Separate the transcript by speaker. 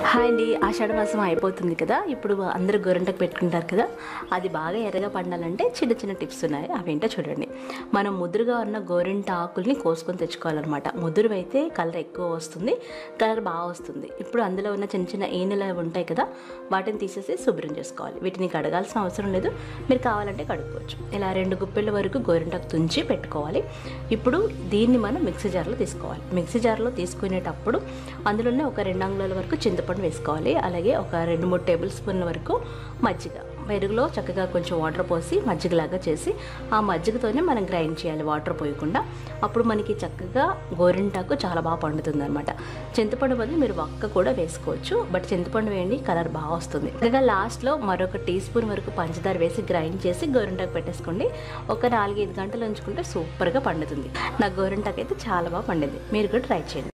Speaker 1: hi అండి ఆషాఢ మాసం అయిపోతుంది కదా ఇప్పుడు అందరూ గోరంటకు పెట్టుకుంటారు కదా అది బాగా ఎర్రగా పండాలంటే చిన్న చిన్న టిప్స్ ఉన్నాయి అవేంటో చూడండి మనం ముదురుగా ఉన్న గోరింట ఆకుల్ని కోసుకొని తెచ్చుకోవాలన్నమాట ముదురు అయితే కలర్ ఎక్కువ వస్తుంది కలర్ బాగా వస్తుంది ఇప్పుడు అందులో ఉన్న చిన్న చిన్న ఈనెలు అవి ఉంటాయి కదా వాటిని తీసేసి శుభ్రం చేసుకోవాలి వీటిని కడగాల్సిన అవసరం లేదు మీరు కావాలంటే కడుక్కోవచ్చు ఇలా రెండు గుప్పెళ్ళ వరకు గోరింటాకు తుంచి పెట్టుకోవాలి ఇప్పుడు దీన్ని మనం మిక్సీ జార్లో తీసుకోవాలి మిక్సీ జార్లో తీసుకునేటప్పుడు అందులోనే ఒక రెండు అంగుళాల వరకు చింతపండు వేసుకోవాలి అలాగే ఒక రెండు మూడు టేబుల్ స్పూన్ల వరకు మజ్జిగ పెరుగులో చక్కగా కొంచెం వాటర్ పోసి మజ్జిగలాగా చేసి ఆ మజ్జిగతోనే మనం గ్రైండ్ చేయాలి వాటర్ పోయకుండా అప్పుడు మనకి చక్కగా గోరింటాకు చాలా బాగా పండుతుంది అనమాట చింతపండు బదులు మీరు వక్క కూడా వేసుకోవచ్చు బట్ చింతపండు వేయండి కలర్ బాగా వస్తుంది చక్కగా లాస్ట్లో మరొక టీ స్పూన్ వరకు పంచదార వేసి గ్రైండ్ చేసి గోరింటాకు పెట్టేసుకోండి ఒక నాలుగైదు గంటలు ఉంచుకుంటే సూపర్గా పండుతుంది నా గోరింటాకు అయితే చాలా బాగా పండింది మీరు కూడా ట్రై చేయండి